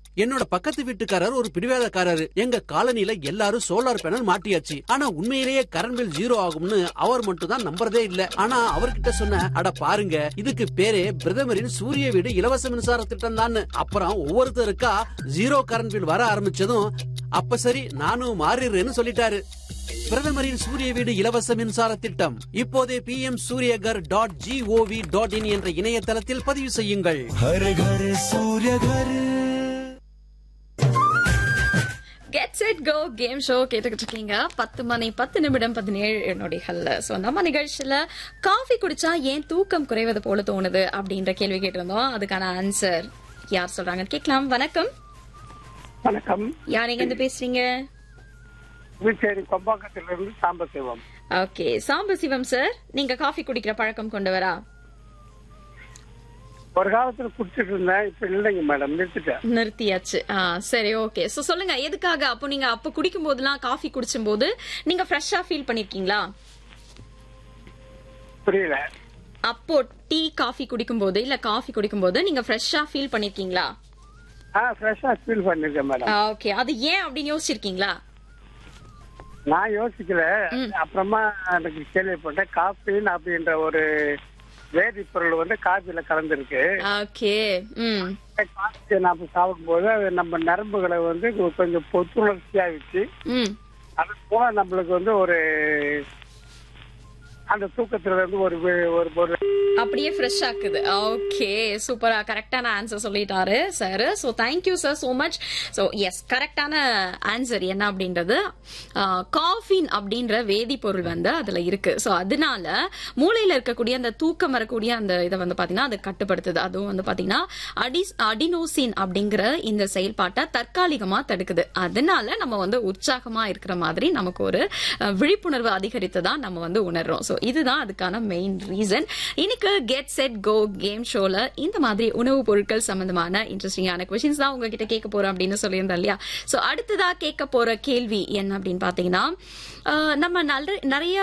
என்னோட பக்கத்து வீட்டுக்காரர் ஒரு பிடிவாதக்காரரு எங்க காலனில எல்லாரும் சோலார் பேனல் மாட்டியாச்சு ஆனா உண்மையிலேயே கரண்ட் பில் ஜீரோ ஆகும்னு அவர் மட்டும் தான் நம்புறதே இல்ல ஆனா அவர்கிட்ட சொன்ன அட பாருங்க இதுக்கு பேரே பிரதமரின் சூரிய வீடு இலவச மின்சார திட்டம் தான் அப்புறம் ஒவ்வொருத்தருக்கா ஜீரோ கரண்ட் பில் வர ஆரம்பிச்சதும் அப்ப சரி நானும் மாறிடுறேன்னு சொல்லிட்டாரு பிரதமரின் சூரிய வீடு இலவச மின்சார திட்டம் இப்போதே P M Suryaghar dot G O V dot in என்ற இணையதளத்தில் பதிவு செய்யுங்கள் हर घर सूर्य घर get set go game show கேட்டுக்கிட்டு இருக்கீங்க பத்து மணி பத்து நிமிடம் பதினேழு நொடிகள்ல சோ நம்ம நிகழ்ச்சியில காஃபி குடிச்சா ஏன் தூக்கம் குறைவது போல தோணுது அப்படின்ற கேள்வி கேட்டிருந்தோம் அதுக்கான ஆன்சர் யார் சொல்றாங்க கேட்கலாம் வணக்கம் வணக்கம் யார் எங்க இருந்து பேசுறீங்க புதுச்சேரி கொம்பாக்கத்திலிருந்து சாம்பசிவம் ஓகே சாம்பசிவம் சார் நீங்க காஃபி குடிக்கிற பழக்கம் கொண்டவரா ஒரு காலத்துல குடிச்சிட்டு இருந்தேன் இப்ப இல்லைங்க மேடம் நிறுத்திட்டேன் நிறுத்தியாச்சு ஆ, சரி ஓகே சோ சொல்லுங்க எதுக்காக அப்போ நீங்க அப்போ குடிக்கும் போதெல்லாம் காஃபி குடிச்சும் போது நீங்க ஃப்ரெஷ்ஷா ஃபீல் பண்ணிருக்கீங்களா புரியல அப்போ டீ காஃபி குடிக்கும் போது இல்ல காஃபி குடிக்கும் போது நீங்க ஃப்ரெஷ்ஷா ஃபீல் பண்ணிருக்கீங்களா ஆ ஃப்ரெஷ்ஷா ஃபீல் பண்ணிருக்கேன் மேடம் ஓகே அது ஏன் அப்படின்னு யோசிச்சிருக்கீங்களா நான் யோசிக்கல அப்புறமா எனக்கு கேள்விப்பட்டேன் காஃபின் அப்படின்ற ஒரு வேதிப்பொருள் வந்து காஃபில கலந்துருக்கு ஓகே ம் காஃபியை நாம சாப்பிடும்போது அது நம்ம நரம்புகளை வந்து கொஞ்சம் புத்துணர்ச்சியா வச்சு ம் அது போல நம்மளுக்கு வந்து ஒரு அந்த தூக்கத்துல இருந்து ஒரு வி- ஒரு ஒரு அப்படியே ஃப்ரெஷ் ஆக்குது ஓகே சூப்பரா கரெக்டான ஆன்சர் சொல்லிட்டாரு sir so thank you sir so much so yes கரெக்டான ஆன்சர் என்ன அப்படின்றது காஃபின் அப்படின்ற வேதிப்பொருள் வந்து அதுல இருக்கு ஸோ அதனால மூளையில இருக்கக்கூடிய அந்த தூக்கம் வரக்கூடிய அந்த இதை வந்து பாத்தீங்கன்னா அது கட்டுப்படுத்துது அதுவும் வந்து பாத்தீங்கன்னா அடிஸ் அடினோசின் அப்படிங்கிற இந்த செயல்பாட்டை தற்காலிகமா தடுக்குது அதனால நம்ம வந்து உற்சாகமா இருக்கிற மாதிரி நமக்கு ஒரு அஹ், விழிப்புணர்வு அதிகரித்து தான் நம்ம வந்து உணர்றோம் ஸோ இதுதான் அதுக்கான மெயின் ரீசன் இன்னைக்கு கெட் செட் கோ கேம் ஷோல இந்த மாதிரி உணவுப் பொருட்கள் சம்பந்தமான இன்ட்ரெஸ்டிங்கான கொஸ்டின்ஸ் தான் உங்ககிட்ட கேட்க போறோம் அப்படின்னு சொல்லியிருந்தேன் இல்லையா ஸோ அடுத்ததா கேட்க போற கேள்வி என்ன அப்படின்னு பாத்தீங்கன்னா அஹ், நம்ம நல்ல நிறைய